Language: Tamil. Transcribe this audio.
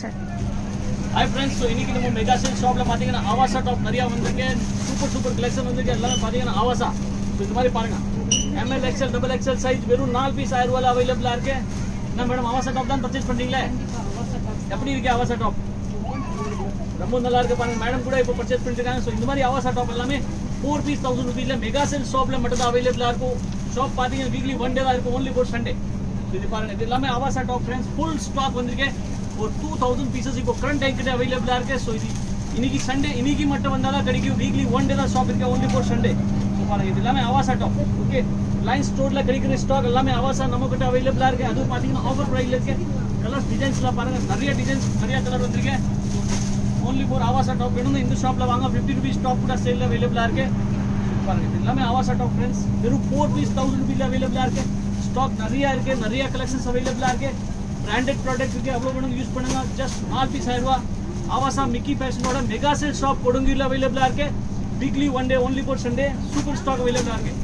சார் ஹாய் ஃப்ரெண்ட்ஸ் ஸோ இன்னைக்கு நம்ம மெகா சேல் ஷாப்ல பாத்தீங்கன்னா ஆவாசா டாப் நிறைய வந்திருக்கு சூப்பர் சூப்பர் கலெக்ஷன் வந்திருக்கு எல்லாமே பாத்தீங்கன்னா ஆவாசா ஸோ இது மாதிரி பாருங்க M L XL double XL size வெறும் நாலு பீஸ் ஆயிரம் ரூபாய் அவைலபிளா இருக்கு என்ன மேடம் ஆவாசா டாப் தான் பர்ச்சேஸ் பண்றீங்களே எப்படி இருக்கு ஆவாசா டாப் ரொம்ப நல்லா இருக்கு பாருங்க மேடம் கூட இப்போ பர்ச்சேஸ் பண்ணிருக்காங்க ஸோ இந்த மாதிரி ஆவாசா டாப் எல்லாமே ஃபோர் பீஸ் தௌசண்ட் ருபீஸ்ல மெகா சேல் ஷாப்ல மட்டும் தான் அவைலபிளா இருக்கும் ஷாப் பாத்தீங்கன்னா வீக்லி ஒன் டே தான் இருக்கும் ஒன்லி ஃபோர் சண்டே இது பாருங்க இது எல்லாமே Avaasa top friends full stock வந்திருக்கு ஒரு டூ தௌசண்ட் பீசஸ் இப்போ கரண்ட் டைம் கிட்ட அவைலபிளா இருக்கு ஸோ இது இன்னைக்கு சண்டே இன்னைக்கு மட்டும் வந்தா தான் கிடைக்கும் வீக்லி ஒன் டே தான் ஷாப் இருக்கு ஒன்லி ஃபோர் சண்டே ஸோ பாருங்க இது எல்லாமே ஆவாசா டாப் ஓகே லைன் ஸ்டோர்ல கிடைக்கிற ஸ்டாக் எல்லாமே ஆவாசா நம்ம கிட்ட அவைலபிளா இருக்கு அதுவும் பாத்தீங்கன்னா ஆஃபர் ப்ரைஸ்ல இருக்கு கலர்ஸ் டிசைன்ஸ்லாம் பாருங்க நிறைய டிசைன்ஸ் நிறைய கலர் வந்திருக்கு ஓன்லி ஃபோர் ஆவாசா டாப் வேணும் இந்த ஷாப்ல வாங்க ஃபிஃப்டி ருபீஸ் டாப் கூட சேல்ல அவைலபிளா இருக்கு பாருங்க இது எல்லாமே ஆவாசா டாப் ஃப்ரெண்ட்ஸ் வெறும் ஃபோர் பீஸ் தௌசண்ட் ருபீஸ்ல அவைலபிளா இருக்கு ஸ்டாக் நிறைய இருக்கு நிறைய கலெக்ஷன்ஸ் அவைலபிளா இருக்கு பிராண்டட் ப்ராடக்ட் இருக்கு எவ்வளவு வேணும் யூஸ் பண்ணுங்க ஜஸ்ட் நாலு பீஸ் ஆயிரம் ரூபா ஆவாசா மிக்கி ஃபேஷனோட மெகா சேல் ஷாப் கொடுங்கில அவைலபிளா இருக்கு weekly one day only for Sunday super stock அவைலபிளா இருக்கு